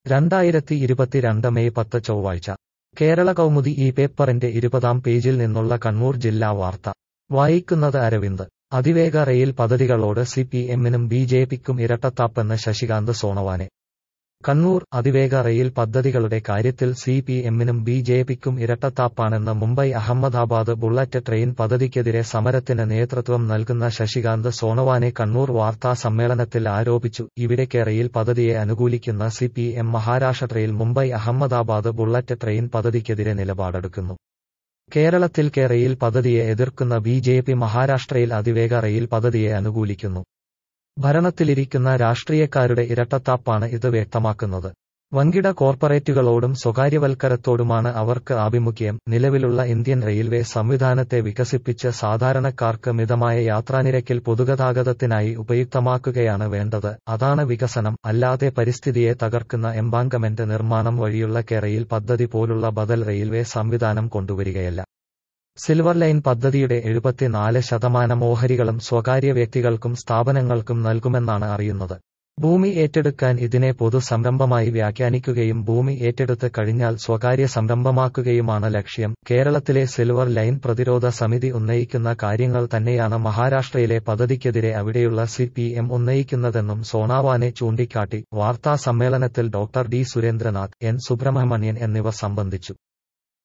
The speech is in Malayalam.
രണ്ടായിരത്തി ഇരുപത്തിരണ്ട് മെയ് പത്ത് ചൊവ്വാഴ്ച കേരള കൗമുദി ഈ പേപ്പറിന്റെ ഇരുപതാം പേജിൽ നിന്നുള്ള കണ്ണൂർ ജില്ലാ വാർത്ത വായിക്കുന്നത് അരവിന്ദ് അതിവേഗ റെയിൽ പദ്ധതികളോട് സി പി എമ്മിനും ബി ജെ പിക്കും ഇരട്ടത്താപ്പെന്ന് ശശികാന്ത് സോണവാനെ കണ്ണൂർ അതിവേഗ റെയിൽ പദ്ധതികളുടെ കാര്യത്തിൽ സി പി എമ്മിനും ബി ജെ പിക്കും ഇരട്ടത്താപ്പാണെന്ന് മുംബൈ അഹമ്മദാബാദ് ബുള്ളറ്റ് ട്രെയിൻ പദ്ധതിക്കെതിരെ സമരത്തിന് നേതൃത്വം നൽകുന്ന ശശികാന്ത് സോണവാനെ കണ്ണൂർ വാർത്താ സമ്മേളനത്തിൽ ആരോപിച്ചു ഇവിടേക്ക് റെയിൽ പദ്ധതിയെ അനുകൂലിക്കുന്ന സി പി എം മഹാരാഷ്ട്രയിൽ മുംബൈ അഹമ്മദാബാദ് ബുള്ളറ്റ് ട്രെയിൻ പദ്ധതിക്കെതിരെ നിലപാടെടുക്കുന്നു കേരളത്തിൽ കെ റെയിൽ പദ്ധതിയെ എതിർക്കുന്ന ബി ജെ പി മഹാരാഷ്ട്രയിൽ അതിവേഗ റെയിൽ പദ്ധതിയെ അനുകൂലിക്കുന്നു ഭരണത്തിലിരിക്കുന്ന രാഷ്ട്രീയക്കാരുടെ ഇരട്ടത്താപ്പാണ് ഇത് വ്യക്തമാക്കുന്നത് വൻകിട കോർപ്പറേറ്റുകളോടും സ്വകാര്യവൽക്കരത്തോടുമാണ് അവർക്ക് ആഭിമുഖ്യം നിലവിലുള്ള ഇന്ത്യൻ റെയിൽവേ സംവിധാനത്തെ വികസിപ്പിച്ച് സാധാരണക്കാർക്ക് മിതമായ യാത്രാനിരക്കിൽ പൊതുഗതാഗതത്തിനായി ഉപയുക്തമാക്കുകയാണ് വേണ്ടത് അതാണ് വികസനം അല്ലാതെ പരിസ്ഥിതിയെ തകർക്കുന്ന എംബാങ്കമെന്റ് നിർമ്മാണം വഴിയുള്ള കെ റെയിൽ പദ്ധതി പോലുള്ള ബദൽ റെയിൽവേ സംവിധാനം കൊണ്ടുവരികയല്ല സിൽവർ ലൈൻ പദ്ധതിയുടെ എഴുപത്തിനാല് ശതമാനം ഓഹരികളും സ്വകാര്യ വ്യക്തികൾക്കും സ്ഥാപനങ്ങൾക്കും നൽകുമെന്നാണ് അറിയുന്നത് ഭൂമി ഏറ്റെടുക്കാൻ ഇതിനെ പൊതു സംരംഭമായി വ്യാഖ്യാനിക്കുകയും ഭൂമി ഏറ്റെടുത്ത് കഴിഞ്ഞാൽ സ്വകാര്യ സംരംഭമാക്കുകയുമാണ് ലക്ഷ്യം കേരളത്തിലെ സിൽവർ ലൈൻ പ്രതിരോധ സമിതി ഉന്നയിക്കുന്ന കാര്യങ്ങൾ തന്നെയാണ് മഹാരാഷ്ട്രയിലെ പദ്ധതിക്കെതിരെ അവിടെയുള്ള സി പി എം ഉന്നയിക്കുന്നതെന്നും സോണാവാനെ ചൂണ്ടിക്കാട്ടി വാർത്താ സമ്മേളനത്തിൽ doctor D Surendranath N Subramanian എന്നിവർ സംബന്ധിച്ചു